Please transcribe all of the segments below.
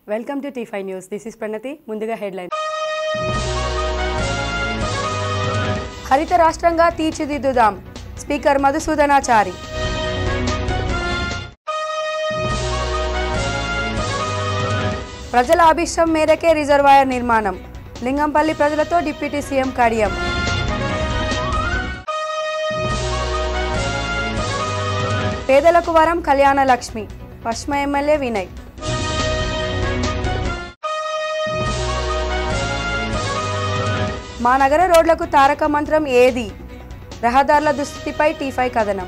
Welcome to T five news this is Pranathi ముందుగా headline హరిత రాష్ట్రంగా తీర్చిదిద్దుదాం స్పీకర్ మధుసూదనాచారి ప్రజల అభిష్టం మేరకే రిజర్వాయర్ నిర్మాణం లింగంపల్లి ప్రజలతో డిప్యూటీ సీఎం కడియం పేదలకు వరం కళ్యాణ లక్ష్మి పశ్చిమ ఎమ్మెల్యే వినయ్ మా నగర రోడ్లకు తారక మంత్రం ఏది రహదారుల దుస్థితిపై టీఫై కథనం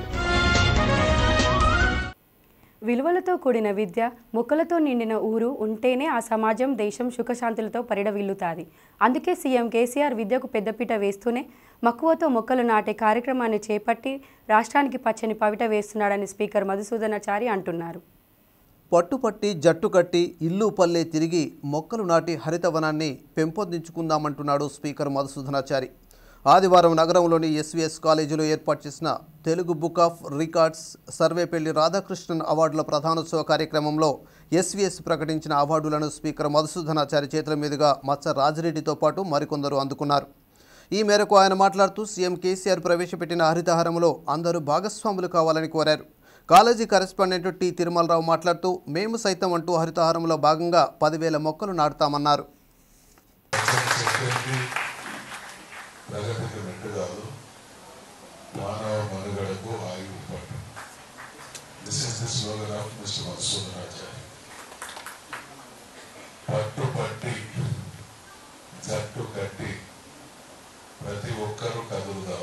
విలువలతో కూడిన విద్య మొక్కలతో నిండిన ఊరు ఉంటేనే ఆ సమాజం దేశం సుఖశాంతులతో పరిడవిల్లుతాది అందుకే సీఎం కేసీఆర్ విద్యకు పెద్దపీట వేస్తూనే మక్కువతో మొక్కలు నాటే కార్యక్రమాన్ని చేపట్టి రాష్ట్రానికి పచ్చని పవిట వేస్తున్నాడని స్పీకర్ మధుసూదనాచారి అంటున్నారు పట్టుపట్టి జట్టు కట్టి ఇల్లు పల్లె తిరిగి మొక్కలు నాటి హరితవనాన్ని పెంపొందించుకుందామంటున్నాడు స్పీకర్ మధుసూదనాచారి ఆదివారం నగరంలోని ఎస్వీఎస్ కాలేజీలో ఏర్పాటు చేసిన Telugu book of records Sarvepalli Radhakrishnan అవార్డుల ప్రధానోత్సవ కార్యక్రమంలో ఎస్వీఎస్ ప్రకటించిన అవార్డులను స్పీకర్ మధుసూదనాచారి చేతుల మీదుగా మచ్చ రాజిరెడ్డితో పాటు మరికొందరు అందుకున్నారు ఈ మేరకు ఆయన మాట్లాడుతూ సీఎం కేసీఆర్ ప్రవేశపెట్టిన హరితహారంలో అందరూ భాగస్వాములు కావాలని కోరారు కాలేజీ కరెస్పాండెంట్ టి తిరుమలరావు మాట్లాడుతూ మేము సైతం అంటూ హరితహారంలో భాగంగా పదివేల మొక్కలు నాటుతామన్నారు చెప్పింది ప్రగతికి మెట్టు కాదు మానవ మనుగడకు ఆయువు పట్టు this is the slogan of mister Madhusudanacharya పట్టు పట్టి జట్టు కట్టి ప్రతి ఒక్కరూ కదులుదాం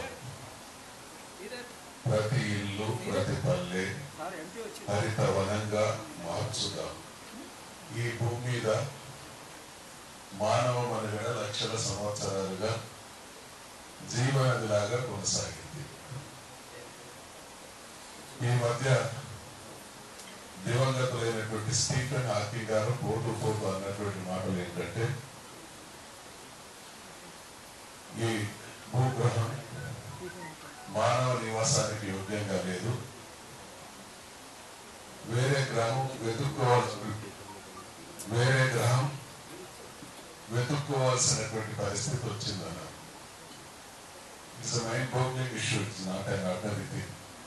ప్రతి ఇల్లు ప్రతి పల్లె హరిత వనంగా మార్చుదాం ఈ భూమి మీద మానవ మనుగడ లక్షల సంవత్సరాలుగా జీవనదిలాగా కొనసాగింది ఈ మధ్య దివంగతులైనటువంటి స్టీఫెన్ హాకింగ్ గారు పోటు పోటు అన్నటువంటి మాటలు ఏంటంటే ఈ భూగ్రహం మానవ నివాసానికి యోగ్యంగా లేదు వేరే గ్రహం వెతుక్కోవాల్సి వేరే గ్రహం వెతుక్కోవాల్సినటువంటి పరిస్థితి వచ్చిందన్నారు it's mind boggling issue it's not in order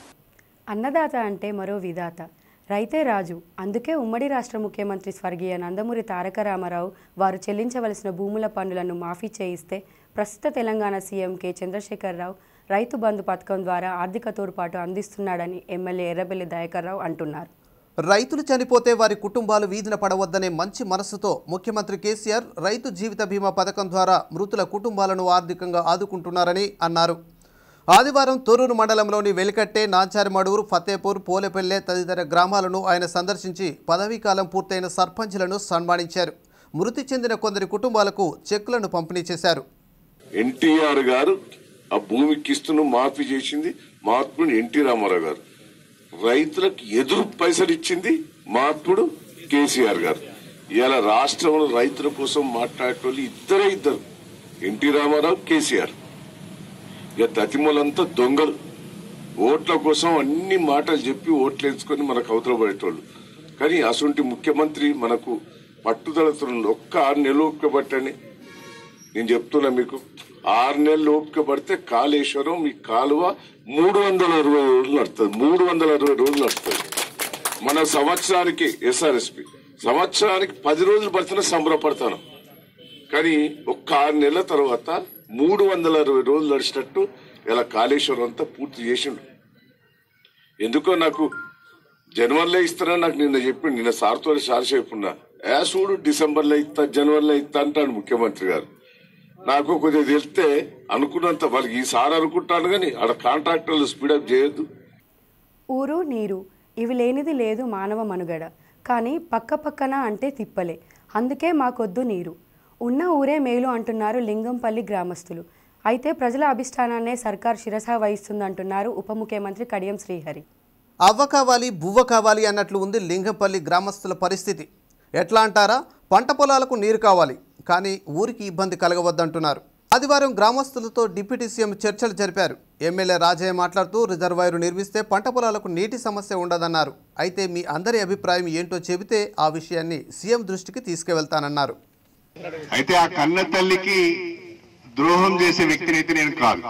అన్నదాత అంటే మరో విధాత రైతే రాజు అందుకే ఉమ్మడి రాష్ట్ర ముఖ్యమంత్రి స్వర్గీయ నందమూరి తారక రామారావు వారు చెల్లించవలసిన భూముల పన్నులను మాఫీ చేయిస్తే ప్రస్తుత తెలంగాణ సీఎం కె చంద్రశేఖరరావు రైతు బంధు పథకం ద్వారా ఆర్థిక తోడ్పాటు అందిస్తున్నాడని ఎమ్మెల్యే ఎర్రబెల్లి దయాకర్రావు అంటున్నారు రైతులు చనిపోతే వారి కుటుంబాలు వీధిన పడవద్దనే మంచి మనస్సుతో ముఖ్యమంత్రి కేసీఆర్ రైతు జీవిత బీమా పథకం ద్వారా మృతుల కుటుంబాలను ఆర్థికంగా ఆదుకుంటున్నారని అన్నారు ఆదివారం తొర్రూరు మండలంలోని వెలికట్టే నాంచారిమడూరు ఫతేపూర్ పోలేపల్లె తదితర గ్రామాలను ఆయన సందర్శించి పదవీకాలం పూర్తయిన సర్పంచ్లను సన్మానించారు మృతి చెందిన కొందరి కుటుంబాలకు చెక్కులను పంపిణీ చేశారు ఎన్టీఆర్ గారు ఆ భూమికి ఇస్తున్న మాఫీ చేసింది మహాత్ముడు ఎన్టీ రామారావు గారు రైతులకు ఎదురు పైసలు ఇచ్చింది మహాత్ముడు కేసీఆర్ గారు ఇలా రాష్ట్రంలో రైతుల కోసం మాట్లాడేటోళ్ళు ఇద్దరే ఇద్దరు ఎన్టీ రామారావు కేసీఆర్ ఇక దతిమలంతా దొంగలు ఓట్ల కోసం అన్ని మాటలు చెప్పి ఓట్లు ఎంచుకొని మనకు అవతల పడేటోళ్ళు కానీ అసొంటి ముఖ్యమంత్రి మనకు పట్టుదలతో ఒక్క ఆరు నెలలు ఓపిక పట్టండి నేను చెప్తున్నా మీకు ఆరు నెలలు ఓపిక పడితే కాళేశ్వరం మీ కాలువ మూడు వందల అరవై రోజులు నడుస్తుంది మూడు వందల అరవై రోజులు నడుస్తుంది మన సంవత్సరానికి ఎస్ఆర్ఎస్పి సంవత్సరానికి పది రోజులు పడుతున్నా సంబరపడతాను కానీ ఒక్క ఆరు నెలల తర్వాత మూడు వందల అరవై రోజులు నడిచినట్టు ఇలా కాళేశ్వరం అంతా పూర్తి చేసిండు ఎందుకో నాకు జనవరిలో ఇస్తారని నాకు నిన్న చెప్పిండు నిన్న సార్తో సార్ చెప్పున్నా ఏ చూడు డిసెంబర్లో ఇస్తా జనవరిలో ఇస్తా అంటాడు ముఖ్యమంత్రి గారు నాకు కొద్దిగా తెలిస్తే అనుకున్నంత వాళ్ళకి ఈసారి అనుకుంటాను కానీ ఆడ కాంట్రాక్టర్లు స్పీడప్ చేయొద్దు ఊరు నీరు ఇవి లేనిది లేదు మానవ మనుగడ కానీ పక్క పక్కన అంటే తిప్పలే అందుకే మాకొద్దు నీరు ఉన్న ఊరే మేలు అంటున్నారు లింగంపల్లి గ్రామస్తులు అయితే ప్రజల అభిష్టానాన్నే సర్కార్ శిరస వహిస్తుందంటున్నారు ఉప ముఖ్యమంత్రి కడియం శ్రీహరి అవ్వ కావాలి బువ్వ కావాలి అన్నట్లు ఉంది లింగంపల్లి గ్రామస్తుల పరిస్థితి ఎట్లా అంటారా పంట పొలాలకు నీరు కావాలి కానీ ఊరికి ఇబ్బంది కలగవద్దంటున్నారు ఆదివారం గ్రామస్తులతో డిప్యూటీ సీఎం చర్చలు జరిపారు ఎమ్మెల్యే రాజయ్య మాట్లాడుతూ రిజర్వాయర్ నిర్మిస్తే పంట పొలాలకు నీటి సమస్య ఉండదన్నారు అయితే మీ అందరి అభిప్రాయం ఏంటో చెబితే ఆ విషయాన్ని సీఎం దృష్టికి తీసుకువెళ్తానన్నారు అయితే ఆ కన్న తల్లికి ద్రోహం చేసే వ్యక్తిని అయితే నేను కాదు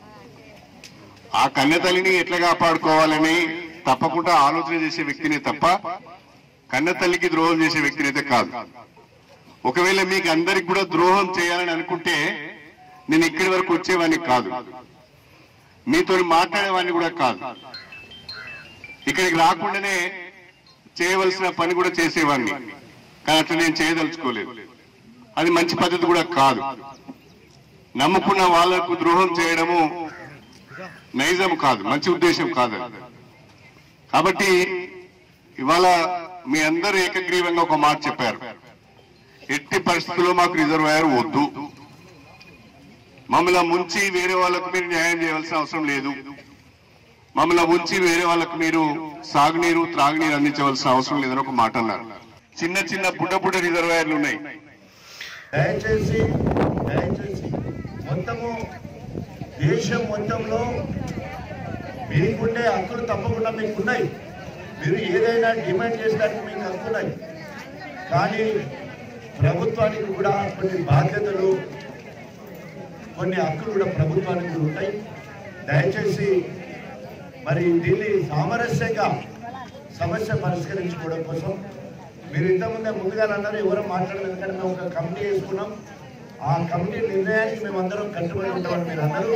ఆ కన్న తల్లిని ఎట్లా కాపాడుకోవాలని తప్పకుండా ఆలోచన చేసే వ్యక్తినే తప్ప కన్న తల్లికి ద్రోహం చేసే వ్యక్తిని అయితే కాదు ఒకవేళ మీకు అందరికి కూడా ద్రోహం చేయాలని అనుకుంటే నేను ఇక్కడి వరకు వచ్చేవాడిని కాదు మీతో మాట్లాడేవాడిని కూడా కాదు ఇక్కడికి రాకుండానే చేయవలసిన పని కూడా చేసేవాడిని కానీ అట్లా నేను చేయదలుచుకోలేదు అది మంచి పద్ధతి కూడా కాదు నమ్ముకున్న వాళ్లకు ద్రోహం చేయడము నైజం కాదు మంచి ఉద్దేశం కాదు అది. కాబట్టి ఇవాళ మీ అందరూ ఏకగ్రీవంగా ఒక మాట చెప్పారు ఎట్టి పరిస్థితుల్లో మాకు రిజర్వాయర్ వద్దు మమ్మల్ని ముంచి వేరే వాళ్ళకు మీరు న్యాయం చేయవలసిన అవసరం లేదు మమ్మల్ని ఉంచి వేరే వాళ్ళకు మీరు సాగునీరు త్రాగునీరు అందించవలసిన అవసరం లేదని ఒక మాట అన్నారు చిన్న చిన్న బుడ్డ బుడ్డ రిజర్వాయర్లు ఉన్నాయి దయచేసి దయచేసి మొత్తము దేశం మొత్తంలో మీకుండే హక్కులు తప్పకుండా మీకు ఉన్నాయి మీరు ఏదైనా డిమాండ్ చేసడానికి మీకు హక్కున్నాయి కానీ ప్రభుత్వానికి కూడా కొన్ని బాధ్యతలు కొన్ని హక్కులు కూడా ప్రభుత్వానికి కూడా ఉంటాయి దయచేసి మరి దీన్ని సామరస్యంగా సమస్య పరిష్కరించుకోవడం కోసం మీరు ఇంతకుముందే ముందుగా అన్నారు ఎవరో మాట్లాడలేదు ఎందుకంటే మేము ఒక కమిటీ వేసుకున్నాం ఆ కమిటీ నిర్ణయానికి మేము అందరం కట్టుబడి ఉంటామని మీరు అన్నారు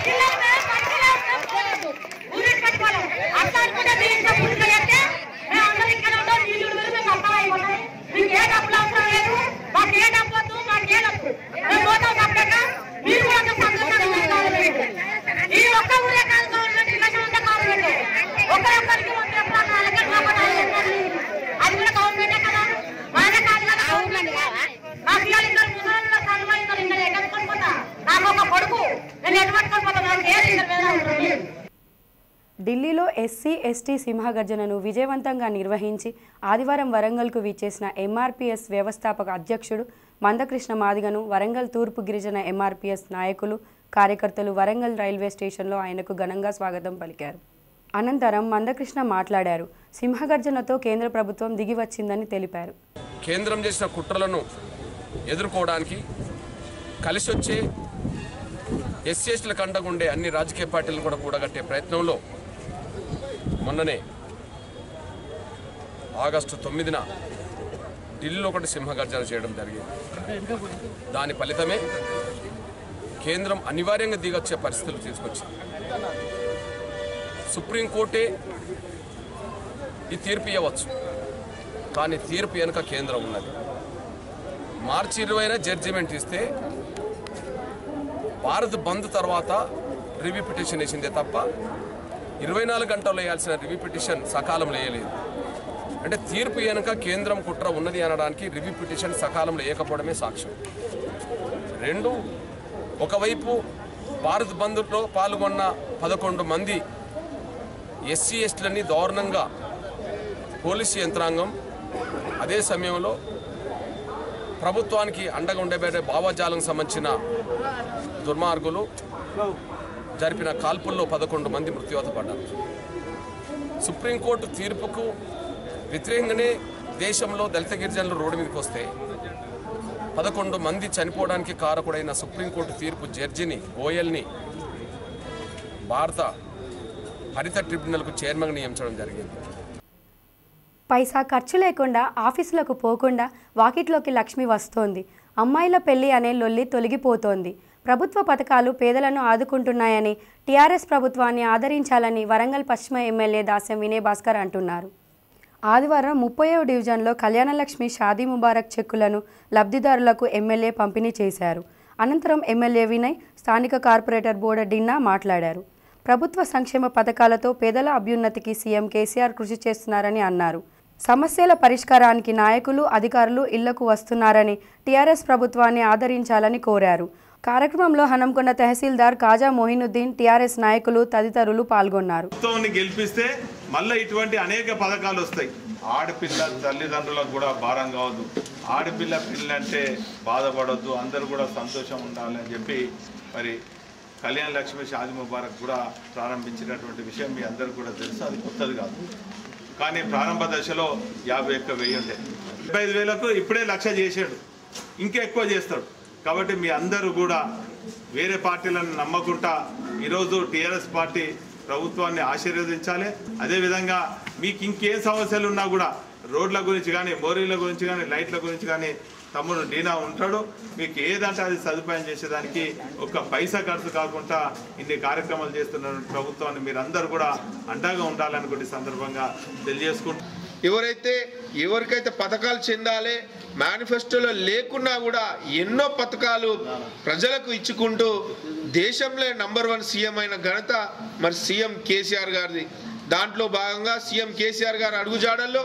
ఈ ఒక్క ఊరే కాదు గవర్నమెంట్ ఇలా ఉంటే గవర్నమెంట్ ఒకరొకరికి వంద ఎకరాలు అలాగే అది కూడా గవర్నమెంటే కదా మాదే కాదు కదా గవర్నమెంట్ నా పిల్లలు ఇద్దరు ముసలి చదువు ఇద్దరు ఇంకా ఎక్కడ పోతా నాకు ఒక కొడుకు నేను ఎటు పట్టుకొని పోతా నాకు ఏది ఇద్దరు మీద ఉంటుంది ఢిల్లీలో ఎస్సీ ఎస్టీ సింహగర్జనను విజయవంతంగా నిర్వహించి ఆదివారం వరంగల్కు విచ్చేసిన ఎంఆర్పీఎస్ వ్యవస్థాపక అధ్యక్షుడు మందకృష్ణ మాదిగను వరంగల్ తూర్పు గిరిజన ఎంఆర్పీఎస్ నాయకులు కార్యకర్తలు వరంగల్ రైల్వే స్టేషన్లో ఆయనకు ఘనంగా స్వాగతం పలికారు అనంతరం మందకృష్ణ మాట్లాడారు సింహగర్జనతో కేంద్ర ప్రభుత్వం దిగి వచ్చిందని తెలిపారు కేంద్రం చేసిన కుట్రలను ఎదుర్కోవడానికి కలిసి వచ్చే ఎస్సీ ఎస్టీల కండగుండే అన్ని రాజకీయ పార్టీలను కూడా కూడగట్టే ప్రయత్నంలో మొన్ననే ఆగస్టు తొమ్మిదిన ఢిల్లీలో ఒకటి సింహగర్జన చేయడం జరిగింది దాని ఫలితమే కేంద్రం అనివార్యంగా దిగొచ్చే పరిస్థితులు తీసుకొచ్చింది సుప్రీంకోర్టే ఈ తీర్పు ఇవ్వచ్చు కానీ తీర్పు వెనుక కేంద్రం ఉన్నది మార్చి ఇరవైన జడ్జిమెంట్ ఇస్తే భారత్ బంద్ తర్వాత రివ్యూ పిటిషన్ వేసిందే తప్ప ఇరవై నాలుగు గంటల్లో వేయాల్సిన రివ్యూ పిటిషన్ సకాలంలో వేయలేదు అంటే తీర్పు వెనుక కేంద్రం కుట్ర ఉన్నది అనడానికి రివ్యూ పిటిషన్ సకాలంలో వేయకపోవడమే సాక్ష్యం రెండు ఒకవైపు భారత్ బంద్లో పాల్గొన్న పదకొండు మంది ఎస్సీ ఎస్టీలని దారుణంగా పోలీసు యంత్రాంగం అదే సమయంలో ప్రభుత్వానికి అండగా ఉండబడే భావజాలకు సంబంధించిన దుర్మార్గులు జరిపిన కాల్పుల్లో పదకొండు మంది మృత్యువాత పడ్డారు సుప్రీంకోర్టు తీర్పుకు వ్యతిరేకంగానే దేశంలో దళిత గిరిజనులు రోడ్డు మీదకి వస్తే పదకొండు మంది చనిపోవడానికి కారకుడైన సుప్రీంకోర్టు తీర్పు జడ్జిని గోయల్ని భారత హరిత ట్రిబ్యునల్కు చైర్మన్గా నియమించడం జరిగింది పైసా ఖర్చు లేకుండా ఆఫీసులకు పోకుండా వాకిట్లోకి లక్ష్మి వస్తోంది అమ్మాయిల పెళ్లి అనే లొల్లి తొలగిపోతోంది ప్రభుత్వ పథకాలు పేదలను ఆదుకుంటున్నాయని టీఆర్ఎస్ ప్రభుత్వాన్ని ఆదరించాలని వరంగల్ పశ్చిమ ఎమ్మెల్యే దాస్యం వినయ్ భాస్కర్ అంటున్నారు ఆదివారం ముప్పైవ డివిజన్లో కళ్యాణలక్ష్మి షాదీ ముబారక్ చెక్కులను లబ్ధిదారులకు ఎమ్మెల్యే పంపిణీ చేశారు అనంతరం ఎమ్మెల్యే వినయ్ స్థానిక కార్పొరేటర్ బోడ డిన్నా మాట్లాడారు ప్రభుత్వ సంక్షేమ పథకాలతో పేదల అభ్యున్నతికి సీఎం కేసీఆర్ కృషి చేస్తున్నారని అన్నారు సమస్యల పరిష్కారానికి నాయకులు అధికారులు ఇళ్లకు వస్తున్నారని టీఆర్ఎస్ ప్రభుత్వాన్ని ఆదరించాలని కోరారు కార్యక్రమంలో హనంకొండ తహసీల్దార్ కాజా మొహినుద్దీన్ టీఆర్ఎస్ నాయకులు తదితరులు పాల్గొన్నారు ప్రభుత్వాన్ని గెలిపిస్తే మళ్ళీ ఇటువంటి అనేక పథకాలు వస్తాయి ఆడపిల్ల తల్లిదండ్రులకు కూడా భారం కావద్దు ఆడపిల్ల పిల్ల అంటే బాధపడొద్దు అందరూ కూడా సంతోషం ఉండాలి అని చెప్పి మరి కళ్యాణ లక్ష్మి షాది ముబారక్ కూడా ప్రారంభించినటువంటి విషయం మీ అందరికీ కూడా తెలుసు అది కొత్తది కాదు కానీ ప్రారంభ దశలో యాభై ఒక్క వెయ్యి ఉండే డెబ్బై ఐదు వేలకు ఇప్పుడే లక్ష చేసాడు ఇంకా ఎక్కువ చేస్తాడు కాబట్టి మీ అందరూ కూడా వేరే పార్టీలను నమ్మకుండా ఈరోజు టీఆర్ఎస్ పార్టీ ప్రభుత్వాన్ని ఆశీర్వదించాలి అదేవిధంగా మీకు ఇంకేం సమస్యలు ఉన్నా కూడా రోడ్ల గురించి కానీ మోరీల గురించి కానీ లైట్ల గురించి కానీ తమ్ముడు డీనా ఉంటాడు మీకు ఏదంటే అది సదుపాయం చేసేదానికి ఒక్క పైసా ఖర్చు కాకుండా ఇన్ని కార్యక్రమాలు చేస్తున్న ప్రభుత్వాన్ని మీరందరూ కూడా అండగా ఉండాలనుకుంటే ఈ సందర్భంగా తెలియజేసుకుంటూ ఎవరైతే ఎవరికైతే పథకాలు చెందాలి మేనిఫెస్టోలో లేకున్నా కూడా ఎన్నో పథకాలు ప్రజలకు ఇచ్చుకుంటూ దేశంలో నంబర్ వన్ సీఎం అయిన ఘనత మరి సీఎం కేసీఆర్ గారిది దాంట్లో భాగంగా సీఎం కేసీఆర్ గారు అడుగుజాడల్లో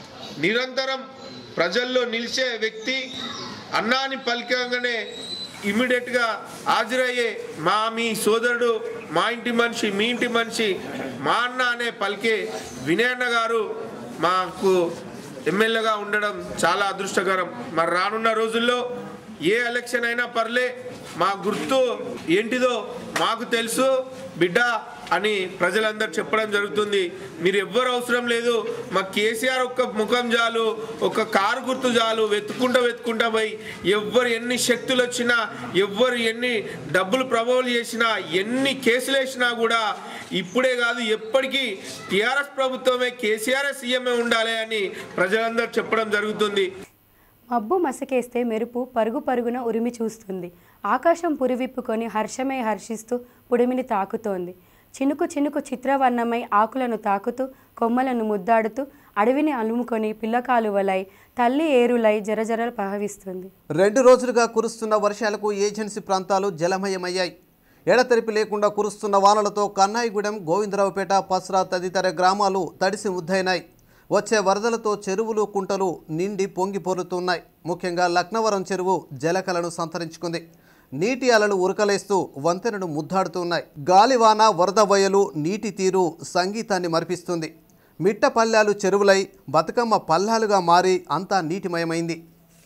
నిరంతరం ప్రజల్లో నిలిచే వ్యక్తి అన్నాని పలికంగానే ఇమ్మీడియట్గా హాజరయ్యే మా మీ సోదరుడు మా ఇంటి మనిషి మీ ఇంటి మనిషి మా అన్న అనే పలికే వినయన్న గారు మాకు ఎమ్మెల్యేగా ఉండడం చాలా అదృష్టకరం మరి రానున్న రోజుల్లో ఏ ఎలక్షన్ అయినా పర్లే మా గుర్తు ఏంటిదో మాకు తెలుసు బిడ్డ అని ప్రజలందరూ చెప్పడం జరుగుతుంది మీరు ఎవ్వరు అవసరం లేదు మా కేసీఆర్ ఒక్క ముఖం చాలు ఒక కారు గుర్తు చాలు వెతుకుంటా వెతుకుంటా పోయి ఎవ్వరు ఎన్ని శక్తులు వచ్చినా ఎవ్వరు ఎన్ని డబ్బులు ప్రభావం చేసినా ఎన్ని కేసులు వేసినా కూడా ఇప్పుడే కాదు ఎప్పటికీ టీఆర్ఎస్ ప్రభుత్వమే కేసీఆర్ సీఎంఏ ఉండాలి అని ప్రజలందరూ చెప్పడం జరుగుతుంది మబ్బు మసకేస్తే మెరుపు పరుగు పరుగున ఉరిమి చూస్తుంది ఆకాశం పురివిప్పుకొని హర్షమై హర్షిస్తూ పుడిమిని తాకుతోంది చినుకు చినుకు చిత్రవర్ణమై ఆకులను తాకుతూ కొమ్మలను ముద్దాడుతూ అడవిని అలుముకొని పిల్లకాలువలై తల్లి ఏరులై జరజర ప్రవహిస్తుంది రెండు రోజులుగా కురుస్తున్న వర్షాలకు ఏజెన్సీ ప్రాంతాలు జలమయమయ్యాయి ఎడతెరిపి లేకుండా కురుస్తున్న వానలతో కన్నాయిగూడెం గోవిందరావుపేట పస్రా తదితర గ్రామాలు తడిసి ముద్దయినాయి వచ్చే వరదలతో చెరువులు కుంటలు నిండి పొంగి పొరుతున్నాయి ముఖ్యంగా లక్నవరం చెరువు జలకలను సంతరించుకుంది నీటి అలలు ఉరకలేస్తూ వంతెనను ముద్దాడుతున్నాయి గాలివాన వరద బయలు నీటి తీరు సంగీతాన్ని మరిపిస్తుంది మిట్ట పల్లాలు చెరువులై బతుకమ్మ పల్లాలుగా మారి అంతా నీటిమయమైంది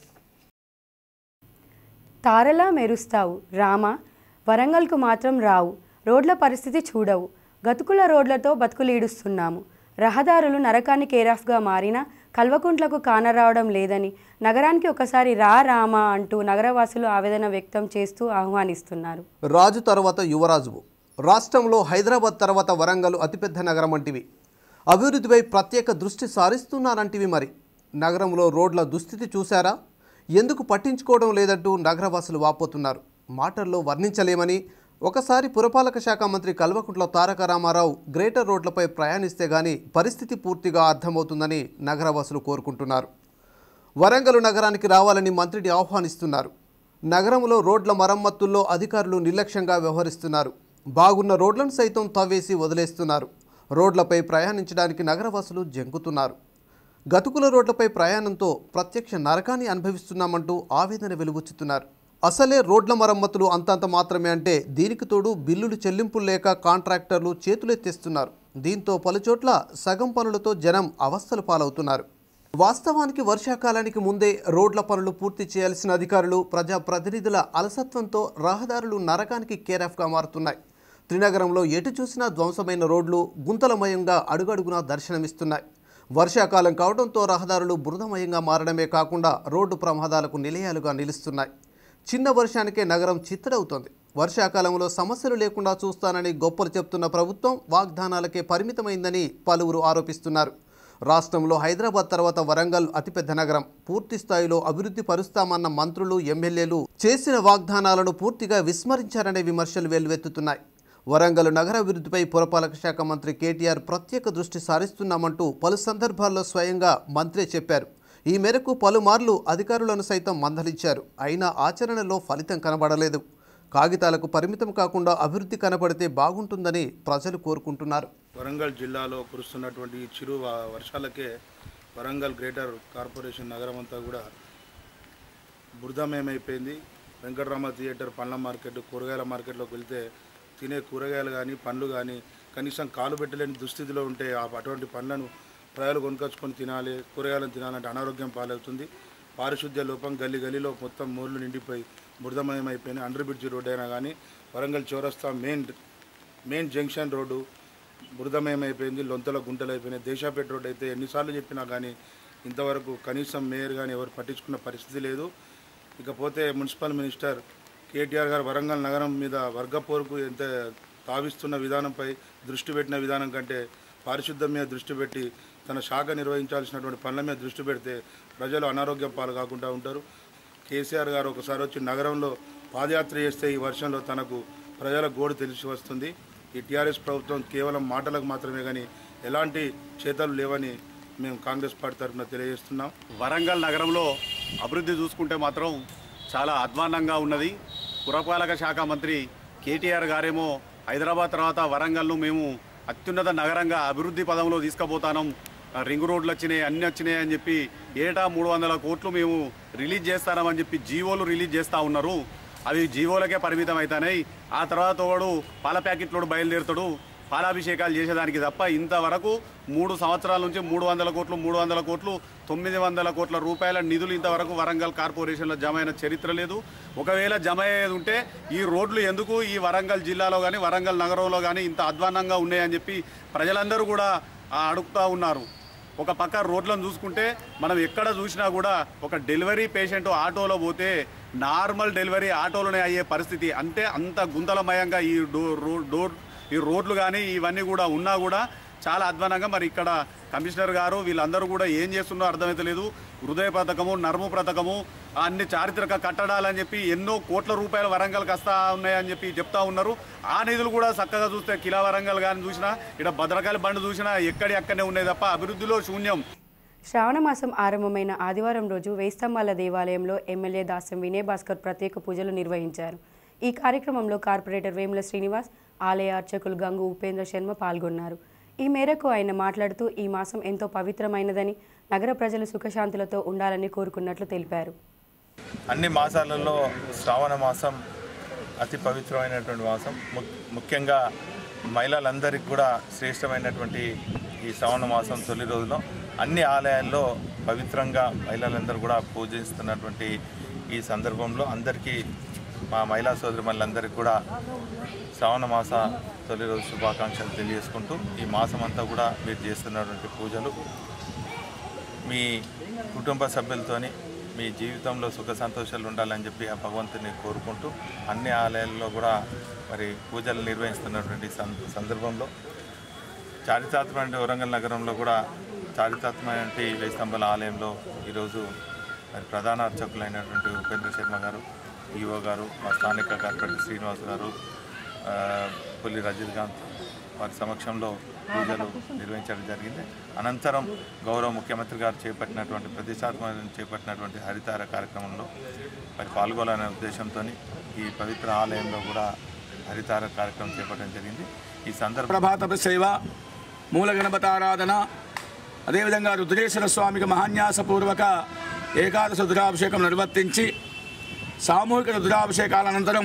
తారలా మెరుస్తావు రామ వరంగల్కు మాత్రం రావు రోడ్ల పరిస్థితి చూడవు గతుకుల రోడ్లతో బతుకులీడుస్తున్నాము రహదారులు నరకానికి కేరాఫ్గా మారినా కల్వకుంట్లకు కానరావడం లేదని నగరానికి ఒకసారి రా రామా అంటూ నగరవాసులు ఆవేదన వ్యక్తం చేస్తూ ఆహ్వానిస్తున్నారు రాజు తర్వాత యువరాజువు రాష్ట్రంలో హైదరాబాద్ తర్వాత వరంగల్ అతిపెద్ద నగరం వంటివి అభివృద్ధిపై ప్రత్యేక దృష్టి సారిస్తున్నారంటివి మరి నగరంలో రోడ్ల దుస్థితి చూశారా ఎందుకు పట్టించుకోవడం లేదంటూ నగరవాసులు వాపోతున్నారు మాటల్లో వర్ణించలేమని ఒకసారి పురపాలక శాఖ మంత్రి కల్వకుంట్ల తారక రామారావు గ్రేటర్ రోడ్లపై ప్రయాణిస్తే గానీ పరిస్థితి పూర్తిగా అర్థమవుతుందని నగరవాసులు కోరుకుంటున్నారు వరంగల్ నగరానికి రావాలని మంత్రిని ఆహ్వానిస్తున్నారు నగరంలో రోడ్ల మరమ్మతుల్లో అధికారులు నిర్లక్ష్యంగా వ్యవహరిస్తున్నారు బాగున్న రోడ్లను సైతం తవ్వేసి వదిలేస్తున్నారు రోడ్లపై ప్రయాణించడానికి నగరవాసులు జంకుతున్నారు గతుకుల రోడ్లపై ప్రయాణంతో ప్రత్యక్ష నరకాన్ని అనుభవిస్తున్నామంటూ ఆవేదన వెలుగుచ్చుతున్నారు అసలే రోడ్ల మరమ్మతులు అంతంత మాత్రమే అంటే దీనికి తోడు బిల్లులు చెల్లింపులు లేక కాంట్రాక్టర్లు చేతులెత్తేస్తున్నారు దీంతో పలుచోట్ల సగం పనులతో జనం అవస్థలు పాలవుతున్నారు వాస్తవానికి వర్షాకాలానికి ముందే రోడ్ల పనులు పూర్తి చేయాల్సిన అధికారులు ప్రజాప్రతినిధుల అలసత్వంతో రహదారులు నరకానికి కేరాఫ్గా మారుతున్నాయి త్రినగరంలో ఎటు చూసినా ధ్వంసమైన రోడ్లు గుంతలమయంగా అడుగడుగునా దర్శనమిస్తున్నాయి వర్షాకాలం కావడంతో రహదారులు బురదమయంగా మారడమే కాకుండా రోడ్డు ప్రమాదాలకు నిలయాలుగా నిలుస్తున్నాయి చిన్న వర్షానికే నగరం చిత్తడవుతోంది వర్షాకాలంలో సమస్యలు లేకుండా చూస్తానని గొప్పలు చెప్తున్న ప్రభుత్వం వాగ్దానాలకే పరిమితమైందని పలువురు ఆరోపిస్తున్నారు రాష్ట్రంలో హైదరాబాద్ తర్వాత వరంగల్ అతిపెద్ద నగరం పూర్తి స్థాయిలో అభివృద్ధి పరుస్తామన్న మంత్రులు ఎమ్మెల్యేలు చేసిన వాగ్దానాలను పూర్తిగా విస్మరించారనే విమర్శలు వెల్లువెత్తుతున్నాయి వరంగల్ నగర అభివృద్ధిపై పురపాలక శాఖ మంత్రి కేటీఆర్ ప్రత్యేక దృష్టి సారిస్తున్నామంటూ పలు సందర్భాల్లో స్వయంగా మంత్రే చెప్పారు ఈ మేరకు పలుమార్లు అధికారులను సైతం మందలించారు అయినా ఆచరణలో ఫలితం కనబడలేదు కాగితాలకు పరిమితం కాకుండా అభివృద్ధి కనబడితే బాగుంటుందని ప్రజలు కోరుకుంటున్నారు వరంగల్ జిల్లాలో కురుస్తున్నటువంటి ఈ చిరు వ- వర్షాలకే వరంగల్ గ్రేటర్ కార్పొరేషన్ నగరం అంతా కూడా బురదమయమైపోయింది వెంకటరామ థియేటర్ పండ్ల మార్కెట్ కూరగాయల మార్కెట్లోకి వెళ్తే తినే కూరగాయలు కానీ పండ్లు కానీ కనీసం కాలు పెట్టలేని దుస్థితిలో ఉంటే ఆ అటువంటి పండ్లను ప్రజలు కొనుకొచ్చుకొని తినాలి కూరగాయలను తినాలంటే అనారోగ్యం పాలవుతుంది పారిశుద్ధ్య లోపం గల్లీ గల్లీలో మొత్తం మూర్లు నిండిపోయి బురదమయం అయిపోయినాయి అండర్ బ్రిడ్జ్ రోడ్ అయినా కానీ వరంగల్ చౌరస్తా మెయిన్ మెయిన్ జంక్షన్ రోడ్డు బురదమయం అయిపోయింది లొంతల గుంటలు అయిపోయినాయి దేశాపేట రోడ్ అయితే ఎన్నిసార్లు చెప్పినా కానీ ఇంతవరకు కనీసం మేయర్ కానీ ఎవరు పట్టించుకున్న పరిస్థితి లేదు ఇకపోతే మున్సిపల్ మినిస్టర్ కేటీఆర్ గారు వరంగల్ నగరం మీద వర్గపోరుకు ఎంత తావిస్తున్న విధానంపై దృష్టి పెట్టిన విధానం కంటే పారిశుద్ధ్యం మీద దృష్టి పెట్టి తన శాఖ నిర్వహించాల్సినటువంటి పనుల మీద దృష్టి పెడితే ప్రజలు అనారోగ్యం పాలు కాకుండా ఉంటారు కేసీఆర్ గారు ఒకసారి వచ్చి నగరంలో పాదయాత్ర చేస్తే ఈ వర్షంలో తనకు ప్రజల గోడు తెలిసి వస్తుంది ఈ టీఆర్ఎస్ ప్రభుత్వం కేవలం మాటలకు మాత్రమే కానీ ఎలాంటి చేతలు లేవని మేము కాంగ్రెస్ పార్టీ తరఫున తెలియజేస్తున్నాం వరంగల్ నగరంలో అభివృద్ధి చూసుకుంటే మాత్రం చాలా అధ్వాన్నంగా ఉన్నది పురపాలక శాఖ మంత్రి కేటీఆర్ గారేమో హైదరాబాద్ తర్వాత వరంగల్ను మేము అత్యున్నత నగరంగా అభివృద్ధి పదంలో తీసుకుపోతాం రింగ్ రోడ్లు వచ్చినాయి అన్ని వచ్చినాయి అని చెప్పి ఏటా మూడు వందల కోట్లు మేము రిలీజ్ చేస్తామని చెప్పి జీవోలు రిలీజ్ చేస్తూ ఉన్నారు అవి జీవోలకే పరిమితం అవుతాయి ఆ తర్వాత వాడు పాల ప్యాకెట్లోడు బయలుదేరుతాడు పాలాభిషేకాలు చేసేదానికి తప్ప ఇంతవరకు మూడు సంవత్సరాల నుంచి మూడు వందల కోట్లు మూడు వందల కోట్లు తొమ్మిది వందల కోట్ల రూపాయల నిధులు ఇంతవరకు వరంగల్ కార్పొరేషన్లో జమ అయిన చరిత్ర లేదు ఒకవేళ జమ అయ్యేది ఉంటే ఈ రోడ్లు ఎందుకు ఈ వరంగల్ జిల్లాలో కానీ వరంగల్ నగరంలో కానీ ఇంత అధ్వాన్నంగా ఉన్నాయని చెప్పి ప్రజలందరూ కూడా ఆ, అడుగుతూ ఉన్నారు ఒక పక్క రోడ్లను చూసుకుంటే మనం ఎక్కడ చూసినా కూడా ఒక డెలివరీ పేషెంట్ ఆటోలో పోతే నార్మల్ డెలివరీ ఆటోలోనే అయ్యే పరిస్థితి అంటే అంత గుంతలమయంగా ఈ డోర్ డోర్ ఈ రోడ్లు కానీ ఇవన్నీ కూడా ఉన్నా కూడా చాలా అధ్వానంగా మరి ఇక్కడ కమిషనర్ గారు వీళ్ళందరూ కూడా ఏం చేస్తున్నారో అర్థమైతలేదు హృదయ పథకము నర్ము పథకము అన్ని చారిత్రక కట్టడాలని చెప్పి ఎన్నో కోట్ల రూపాయల వరంగల్కి వస్తా ఉన్నాయని చెప్పి చెప్తా ఉన్నారు ఆ నిధులు కూడా చక్కగా చూస్తే కిలా వరంగల్ కానీ చూసినా ఇక్కడ భద్రకాళి బండి చూసినా ఎక్కడి అక్కడనే ఉన్నాయి తప్ప అభివృద్ధిలో శూన్యం శ్రావణ మాసం ఆరంభమైన ఆదివారం రోజు వేస్తంబాల దేవాలయంలో ఎమ్మెల్యే దాసం వినయ్ భాస్కర్ ప్రత్యేక పూజలు నిర్వహించారు ఈ కార్యక్రమంలో కార్పొరేటర్ వేముల శ్రీనివాస్ ఆలయ అర్చకులు గంగు ఉపేంద్ర శర్మ పాల్గొన్నారు ఈ మేరకు ఆయన మాట్లాడుతూ ఈ మాసం ఎంతో పవిత్రమైనదని నగర ప్రజలు సుఖశాంతులతో ఉండాలని కోరుకున్నట్లు తెలిపారు అన్ని మాసాలలో శ్రావణ మాసం అతి పవిత్రమైనటువంటి మాసం ము- ముఖ్యంగా మహిళలందరికీ కూడా శ్రేష్టమైనటువంటి ఈ శ్రావణ మాసం తొలి రోజులో అన్ని ఆలయాల్లో పవిత్రంగా మహిళలందరూ కూడా పూజిస్తున్నటువంటి ఈ సందర్భంలో అందరికీ మా మహిళా సోదరిమణులందరికీ కూడా శ్రావణ మాస తొలి రోజు శుభాకాంక్షలు తెలియజేసుకుంటూ ఈ మాసం అంతా కూడా మీరు చేస్తున్నటువంటి పూజలు మీ కుటుంబ సభ్యులతోని మీ జీవితంలో సుఖ సంతోషాలు ఉండాలని చెప్పి ఆ భగవంతుని కోరుకుంటూ అన్ని ఆలయాల్లో కూడా మరి పూజలు నిర్వహిస్తున్నటువంటి సం- సందర్భంలో చారిత్రాత్మక వరంగల్ నగరంలో కూడా చారిత్రాత్మక వేయి స్తంభాల ఆలయంలో ఈరోజు మరి ప్రధాన అర్చకులైనటువంటి ఉపేంద్ర శర్మ గారు ఈఓ గారు మా స్థానిక కార్పొరేటర్ శ్రీనివాస్ గారు ఆ, పుల్లి రజనీకాంత్ వారి సమక్షంలో పూజలు నిర్వహించడం జరిగింది అనంతరం గౌరవ ముఖ్యమంత్రి గారు చేపట్టినటువంటి ప్రతిష్టాత్మక చేపట్టినటువంటి హరితార కార్యక్రమంలో మరి పాల్గొనాలనే ఉద్దేశంతో ఈ పవిత్ర ఆలయంలో కూడా హరితార కార్యక్రమం చేపట్టడం జరిగింది ఈ సందర్భంగా ప్రభాతప సేవ మూల గణపతారాధన అదేవిధంగా రుద్రేశ్వర స్వామికి మహాన్యాసపూర్వక ఏకాదశ రుద్రాభిషేకం నిర్వర్తించి సామూహిక రుద్రాభిషేకాల అనంతరం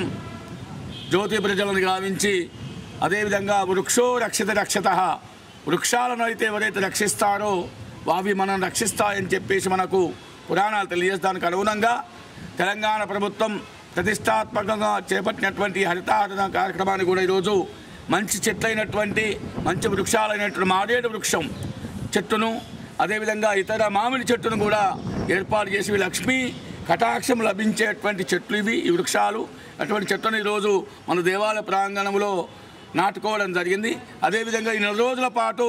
జ్యోతి ప్రజలను గావించి అదేవిధంగా వృక్షో రక్షిత రక్షత వృక్షాలను అయితే ఎవరైతే రక్షిస్తారో అవి మనం రక్షిస్తాయని చెప్పేసి మనకు పురాణాలు తెలియజేయడానికి అనుగుణంగా తెలంగాణ ప్రభుత్వం ప్రతిష్టాత్మకంగా చేపట్టినటువంటి హరితారణ కార్యక్రమాన్ని కూడా ఈరోజు మంచి చెట్లైనటువంటి మంచి వృక్షాలైనటువంటి మారేడు వృక్షం చెట్టును అదేవిధంగా ఇతర మామిడి చెట్టును కూడా ఏర్పాటు చేసి ఇవి లక్ష్మీ కటాక్షం లభించేటువంటి చెట్లు ఇవి ఈ వృక్షాలు అటువంటి చెట్లను ఈరోజు మన దేవాలయ ప్రాంగణంలో నాటుకోవడం జరిగింది అదేవిధంగా ఈ నెల రోజుల పాటు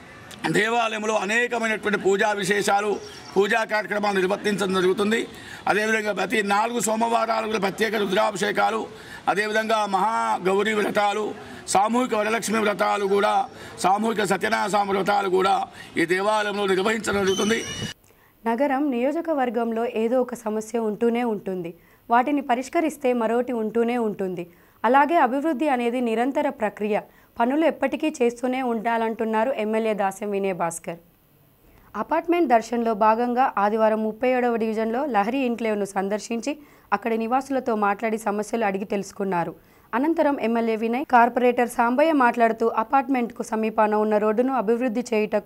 దేవాలయంలో అనేకమైనటువంటి పూజా విశేషాలు పూజా కార్యక్రమాలు నిర్వర్తించడం జరుగుతుంది అదేవిధంగా ప్రతి నాలుగు సోమవారాలు కూడా ప్రత్యేక రుద్రాభిషేకాలు అదేవిధంగా మహాగౌరీ వ్రతాలు సామూహిక వరలక్ష్మి వ్రతాలు కూడా సామూహిక సత్యనారాయణ వ్రతాలు కూడా ఈ దేవాలయంలో నిర్వహించడం జరుగుతుంది నగరం నియోజకవర్గంలో ఏదో ఒక సమస్య ఉంటూనే ఉంటుంది వాటిని పరిష్కరిస్తే మరోటి ఉంటూనే ఉంటుంది అలాగే అభివృద్ధి అనేది నిరంతర ప్రక్రియ పనులు ఎప్పటికీ చేస్తూనే ఉండాలంటున్నారు ఎమ్మెల్యే దాస్యం వినయ్ భాస్కర్ అపార్ట్మెంట్ దర్శన్లో భాగంగా ఆదివారం ముప్పై ఏడవ డివిజన్లో లహరి ఇంక్లేవ్ను సందర్శించి అక్కడి నివాసులతో మాట్లాడి సమస్యలు అడిగి తెలుసుకున్నారు అనంతరం ఎమ్మెల్యే వినయ్ కార్పొరేటర్ సాంబయ్య మాట్లాడుతూ అపార్ట్మెంట్కు సమీపాన ఉన్న రోడ్డును అభివృద్ధి చేయుటకు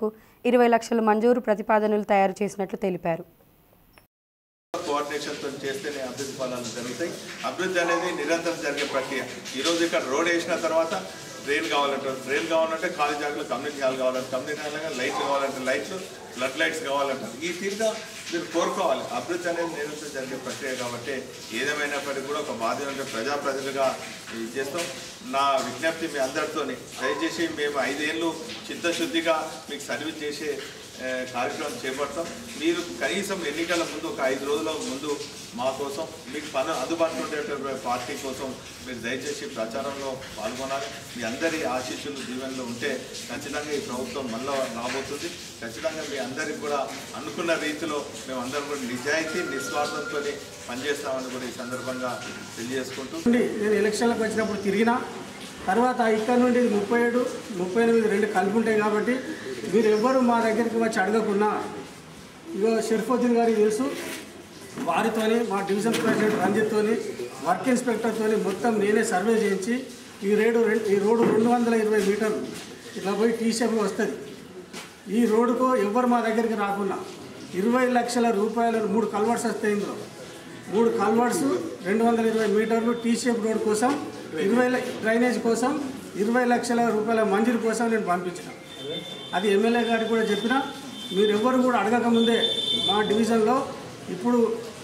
ఇరవై లక్షల మంజూరు ప్రతిపాదనలు తయారు చేసినట్లు తెలిపారు కోఆర్డినేషన్తో చేస్తేనే అభివృద్ధి ఫలాలు జరుగుతాయి అభివృద్ధి అనేది నిరంతరం జరిగే ప్రక్రియ ఈరోజు ఇక్కడ రోడ్ వేసిన తర్వాత డ్రైన్ కావాలంటారు డ్రైన్ కావాలంటే ఖాళీ జాగాలో కమ్యూనిటీ హాల్ కావాలంటే కమ్యూనిటీ హాల్ లైట్లు కావాలంటే లైట్లు ఫ్లడ్ లైట్స్ కావాలంటారు ఈ తీరుగా మీరు కోరుకోవాలి అభివృద్ధి అనేది నిరంతరం జరిగే ప్రక్రియ కాబట్టి ఏదేమైనప్పటికీ కూడా ఒక బాధ్యత అంటే ప్రజా ప్రజలుగా ఇది చేస్తాం నా విజ్ఞప్తి మీ అందరితోని దయచేసి మేము ఐదేళ్ళు చిత్తశుద్ధిగా మీకు సర్వీస్ చేసే ఏ, కార్యక్రమం చేపడతాం మీరు కనీసం ఎన్నికల ముందు ఒక ఐదు రోజుల ముందు మా కోసం మీకు పని అందుబాటులో ఉండేటువంటి పార్టీ కోసం మీరు దయచేసి ప్రచారంలో పాల్గొనాలి మీ అందరి ఆశీస్సులు దీవెనలో ఉంటే ఖచ్చితంగా ఈ ప్రభుత్వం మళ్ళా రాబోతుంది ఖచ్చితంగా మీ అందరికి కూడా అనుకున్న రీతిలో మేమందరం కూడా నిజాయితీ నిస్వార్థంతో పనిచేస్తామని కూడా ఈ సందర్భంగా తెలియజేసుకుంటూ నుండి నేను ఎలక్షన్లకు వచ్చినప్పుడు తిరిగినా తర్వాత ఇక్కడ నుండి ముప్పై ఏడు ముప్పై ఎనిమిది రెండు కలిపి ఉంటాయి కాబట్టి మీరు ఎవ్వరు మా దగ్గరికి వచ్చి అడగకున్నా ఇగో షెర్ఫుద్దీన్ గారికి తెలుసు వారితోని మా డివిజన్ ప్రెసిడెంట్ రంజిత్తోని వర్క్ ఇన్స్పెక్టర్తోని మొత్తం నేనే సర్వే చేయించి ఈ రేడు రెం- ఈ రోడ్డు రెండు వందల ఇరవై మీటర్లు ఇట్లా పోయి టీ షేప్లో వస్తుంది ఈ రోడ్డుకు ఎవ్వరు మా దగ్గరికి రాకున్నా ఇరవై లక్షల రూపాయలు మూడు కల్వర్ట్స్ వస్తాయి ఇందులో మూడు కల్వర్ట్స్ రెండు వందల ఇరవై మీటర్లు టీ షేప్ రోడ్ కోసం ఇరవై ల- డ్రైనేజ్ కోసం ఇరవై లక్షల రూపాయల మంజూరు కోసం నేను పంపించిన అది ఎమ్మెల్యే గారికి కూడా చెప్పిన మీరు ఎవ్వరు కూడా అడగకముందే మా డివిజన్లో ఇప్పుడు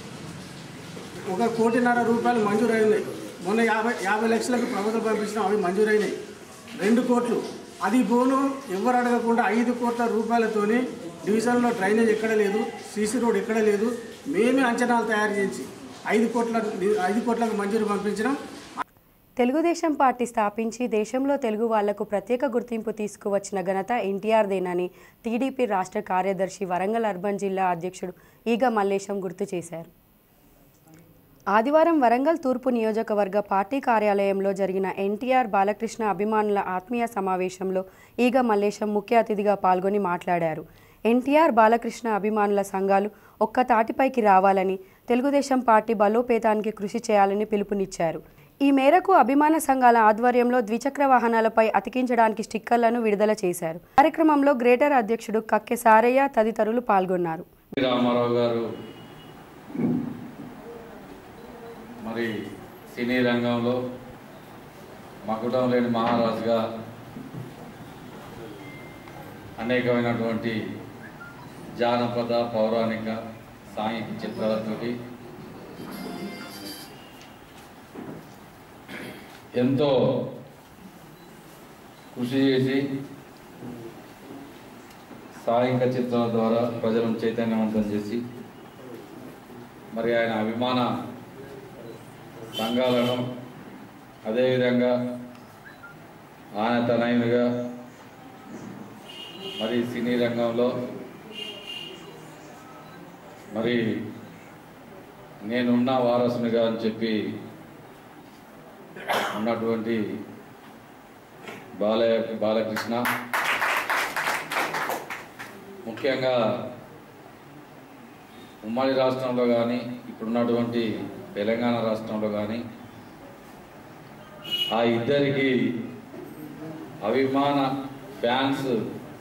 ఒక కోటిన్నర రూపాయలు మంజూరు అయినాయి మొన్న యాభై యాభై లక్షలకు ప్రభుత్వం పంపించిన అవి మంజూరు అయినాయి రెండు కోట్లు అది పోను ఎవరు అడగకుండా ఐదు కోట్ల రూపాయలతోని డివిజన్లో డ్రైనేజ్ ఎక్కడ లేదు సీసీ రోడ్ ఎక్కడ లేదు మేమే అంచనాలు తయారు చేసి ఐదు కోట్ల ఐదు కోట్లకు మంజూరు పంపించినాం తెలుగుదేశం పార్టీ స్థాపించి దేశంలో తెలుగు వాళ్లకు ప్రత్యేక గుర్తింపు తీసుకువచ్చిన ఘనత ఎన్టీఆర్దేనని టీడీపీ రాష్ట్ర కార్యదర్శి వరంగల్ అర్బన్ జిల్లా అధ్యక్షుడు ఈగ మల్లేశం గుర్తు చేశారు ఆదివారం వరంగల్ తూర్పు నియోజకవర్గ పార్టీ కార్యాలయంలో జరిగిన ఎన్టీఆర్ బాలకృష్ణ అభిమానుల ఆత్మీయ సమావేశంలో ఈగ మల్లేశం ముఖ్య అతిథిగా పాల్గొని మాట్లాడారు ఎన్టీఆర్ బాలకృష్ణ అభిమానుల సంఘాలు ఒక్క తాటిపైకి రావాలని తెలుగుదేశం పార్టీ బలోపేతానికి కృషి చేయాలని పిలుపునిచ్చారు ఈ మేరకు అభిమాన సంఘాల ఆధ్వర్యంలో ద్విచక్ర వాహనాలపై అతికించడానికి స్టిక్కర్లను విడుదల చేశారు కార్యక్రమంలో గ్రేటర్ అధ్యక్షుడు కక్కె సారయ్య తదితరులు పాల్గొన్నారు రామారావు గారు మరి సినీ రంగంలో మకుటం లేని మహారాజుగా అనేకమైనటువంటి జానపద పౌరాణిక సాంఘిక చిత్రాలతోటి ఎంతో కృషి చేసి సాంఘిక చిత్రాల ద్వారా ప్రజలను చైతన్యవంతం చేసి మరి ఆయన అభిమాన సంఘాలను అదేవిధంగా ఆయన తనయునిగా మరి సినీ రంగంలో మరి నేనున్న వారసునిగా అని చెప్పి ఉన్నటువంటి బాలయ్య బాలకృష్ణ ముఖ్యంగా ఉమ్మడి రాష్ట్రంలో కానీ ఇప్పుడున్నటువంటి తెలంగాణ రాష్ట్రంలో కానీ ఆ ఇద్దరికి అభిమాన ఫ్యాన్స్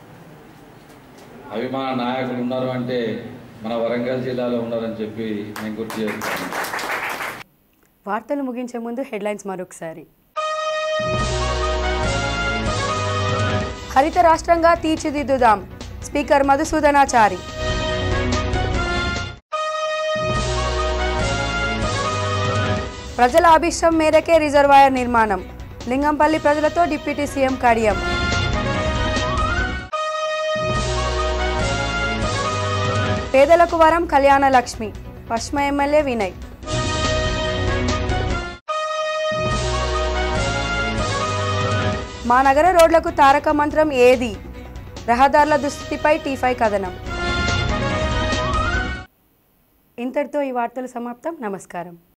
అభిమాన నాయకులు ఉన్నారు అంటే మన వరంగల్ జిల్లాలో ఉన్నారని చెప్పి నేను గుర్తు చేస్తాను వార్తలు ముగించే ముందు హెడ్లైన్స్ మరొకసారి హరిత రాష్ట్రంగా తీర్చిదిద్దుదాం స్పీకర్ మధుసూదనాచారి ప్రజల అభిష్టం మేరకే రిజర్వాయర్ నిర్మాణం లింగంపల్లి ప్రజలతో డిప్యూటీ సీఎం కడియం పేదలకు వరం కళ్యాణ లక్ష్మి పశ్చిమ ఎమ్మెల్యే వినయ్ మా నగర రోడ్లకు తారక మంత్రం ఏది రహదారుల దుస్థితిపై టీఫై కథనం ఇంతటితో ఈ వార్తలు సమాప్తం నమస్కారం